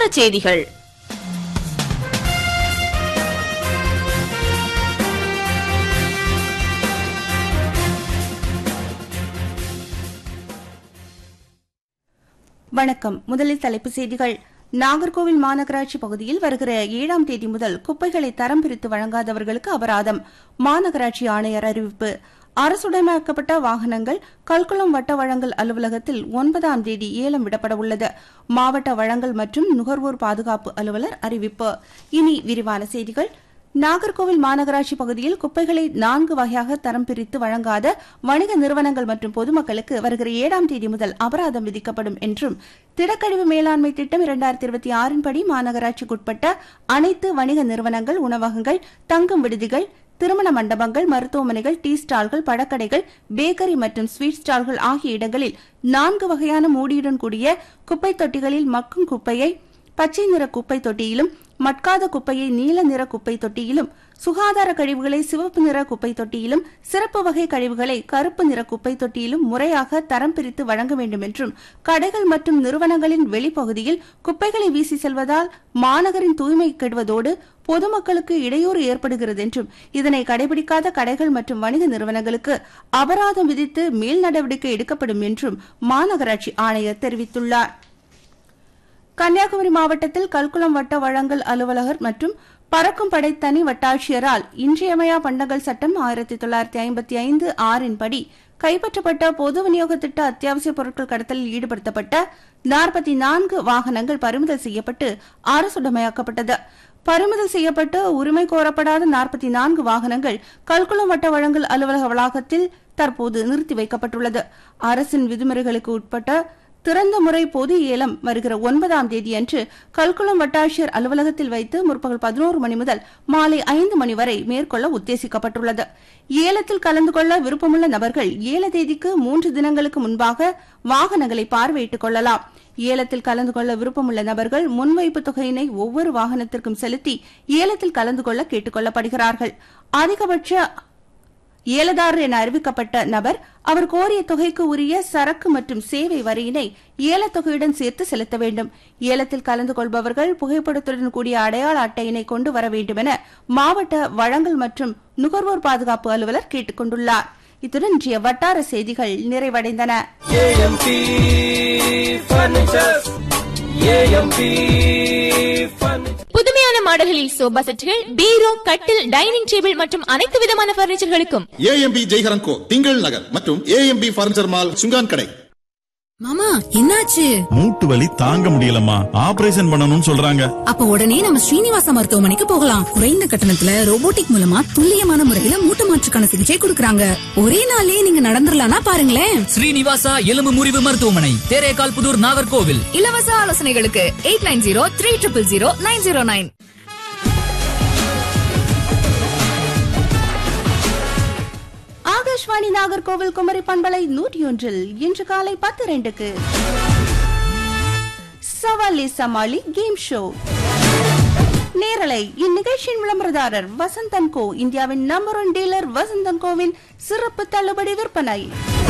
வட்டார செய்திகள் வணக்கம் முதலில் தலைப்புச் செய்திகள் நாகர்கோவில் மாநகராட்சி பகுதியில் வருகிற ஏழாம் தேதி முதல் குப்பைகளை தரம் பிரித்து வழங்காதவர்களுக்கு அபராதம் மாநகராட்சி ஆணையர் அறிவிப்பு அரசுடைமையாக்கப்பட்ட வாகனங்கள் கல்குளம் வட்ட வழங்கல் அலுவலகத்தில் ஒன்பதாம் தேதி ஏலம் விடப்பட உள்ளது மாவட்ட வழங்கல் மற்றும் நுகர்வோர் பாதுகாப்பு அலுவலர் அறிவிப்பு இனி விரிவான செய்திகள் நாகர்கோவில் மாநகராட்சி பகுதியில் குப்பைகளை நான்கு வகையாக தரம் பிரித்து வழங்காத வணிக நிறுவனங்கள் மற்றும் பொதுமக்களுக்கு வருகிற ஏழாம் தேதி முதல் அபராதம் விதிக்கப்படும் என்றும் திடக்கழிவு மேலாண்மை திட்டம் இரண்டாயிரத்தி இருபத்தி ஆறின் படி மாநகராட்சிக்குட்பட்ட அனைத்து வணிக நிறுவனங்கள் உணவகங்கள் தங்கும் விடுதிகள் திருமண மண்டபங்கள் மருத்துவமனைகள் டீ ஸ்டால்கள் பழக்கடைகள் பேக்கரி மற்றும் ஸ்வீட் ஸ்டால்கள் ஆகிய இடங்களில் நான்கு வகையான மூடியுடன் கூடிய குப்பை தொட்டிகளில் மக்கும் குப்பையை பச்சை நிற குப்பை தொட்டியிலும் மட்காத குப்பையை நீல நிற குப்பை தொட்டியிலும் சுகாதார கழிவுகளை சிவப்பு நிற குப்பை தொட்டியிலும் சிறப்பு வகை கழிவுகளை கருப்பு நிற குப்பை தொட்டியிலும் முறையாக தரம் பிரித்து வழங்க வேண்டும் என்றும் கடைகள் மற்றும் நிறுவனங்களின் வெளிப்பகுதியில் குப்பைகளை வீசி செல்வதால் மாநகரின் தூய்மை கெடுவதோடு பொதுமக்களுக்கு இடையூறு ஏற்படுகிறது என்றும் இதனை கடைபிடிக்காத கடைகள் மற்றும் வணிக நிறுவனங்களுக்கு அபராதம் விதித்து மேல் நடவடிக்கை எடுக்கப்படும் என்றும் மாநகராட்சி ஆணையர் தெரிவித்துள்ளார் கன்னியாகுமரி மாவட்டத்தில் கல்குளம் வட்ட வழங்கல் அலுவலகர் மற்றும் பறக்கும் படை தனி வட்டாட்சியரால் இன்றியமையா பண்டங்கள் சட்டம் ஆயிரத்தி தொள்ளாயிரத்தி ஐம்பத்தி ஐந்து ஆறின்படி கைப்பற்றப்பட்ட பொது விநியோக திட்ட அத்தியாவசிய பொருட்கள் கடத்தலில் ஈடுபடுத்தப்பட்ட நாற்பத்தி நான்கு வாகனங்கள் பறிமுதல் செய்யப்பட்டு அரசுடைமையாக்கப்பட்டது பறிமுதல் செய்யப்பட்டு உரிமை கோரப்படாத நாற்பத்தி நான்கு வாகனங்கள் கல்குளம் வட்ட வழங்கல் அலுவலக வளாகத்தில் தற்போது நிறுத்தி வைக்கப்பட்டுள்ளது அரசின் விதிமுறைகளுக்கு உட்பட்ட திறந்த முறை பொது ஏலம் வருகிற ஒன்பதாம் தேதியன்று கல்குளம் வட்டாட்சியர் அலுவலகத்தில் வைத்து முற்பகல் பதினோரு மணி முதல் மாலை ஐந்து மணி வரை மேற்கொள்ள உத்தேசிக்கப்பட்டுள்ளது ஏலத்தில் கலந்து கொள்ள விருப்பமுள்ள நபர்கள் ஏல தேதிக்கு மூன்று தினங்களுக்கு முன்பாக வாகனங்களை பார்வையிட்டுக் கொள்ளலாம் ஏலத்தில் கலந்து கொள்ள விருப்பமுள்ள நபர்கள் முன்வைப்பு தொகையினை ஒவ்வொரு வாகனத்திற்கும் செலுத்தி ஏலத்தில் கலந்து கொள்ள கேட்டுக் கொள்ளப்படுகிறார்கள் அதிகபட்ச ஏலதாரர் என அறிவிக்கப்பட்ட நபர் அவர் கோரிய தொகைக்கு உரிய சரக்கு மற்றும் சேவை வரியினை ஏலத்தொகையுடன் சேர்த்து செலுத்த வேண்டும் ஏலத்தில் கலந்து கொள்பவர்கள் புகைப்படத்துடன் கூடிய அடையாள அட்டையினை கொண்டு வர வேண்டும் என மாவட்ட வழங்கல் மற்றும் நுகர்வோர் பாதுகாப்பு அலுவலர் கேட்டுக் கொண்டுள்ளார் இத்துடன் இன்றைய வட்டார செய்திகள் நிறைவடைந்தன ஏஎம்பி ஃபர்னிச்சர்ஸ் ஏஎம்பி ஃபர்னிச்சர் புதுமையான மாடல்களில் சோபா செட்டுகள் பீரோ கட்டில் டைனிங் டேபிள் மற்றும் அனைத்து விதமான பர்னிச்சர்களுக்கும் ஏஎம்பி ஜெய்ஹரன் கோ திங்கள் நகர் மற்றும் ஏஎம்பி பர்னிச்சர் மால் சுங்கான் கடை மாமா என்னாச்சு மூட்டு வலி தாங்க முடியலம்மா ஆபரேஷன் பண்ணணும்னு சொல்றாங்க அப்ப உடனே நம்ம ஸ்ரீனிவாச மருத்துவமனைக்கு போகலாம் குறைந்த கட்டணத்துல ரோபோட்டிக் மூலமா துல்லியமான முறையில மூட்டு மாற்றுக்கான சிகிச்சை கொடுக்கறாங்க ஒரே நாள்லயே நீங்க நடந்துடலாம்னா பாருங்களேன் ஸ்ரீனிவாசா எலும்பு முறிவு மருத்துவமனை தேரேகால் புதூர் நாகர்கோவில் இலவச ஆலோசனைகளுக்கு eight nine zero three triple zero nine zero nine Akashvani Nagercoil Kumari பண்பலை நூற்றி ஒன்றில் இன்று காலை பத்து ரெண்டுக்கு சவாலி சமாளி கேம் ஷோ நேரலை இந்நிகழ்ச்சியின் விளம்பரதாரர் வசந்தன் கோ இந்தியாவின் நம்பர் ஒன் டீலர் வசந்தன் கோவின் சிறப்பு தள்ளுபடி விற்பனை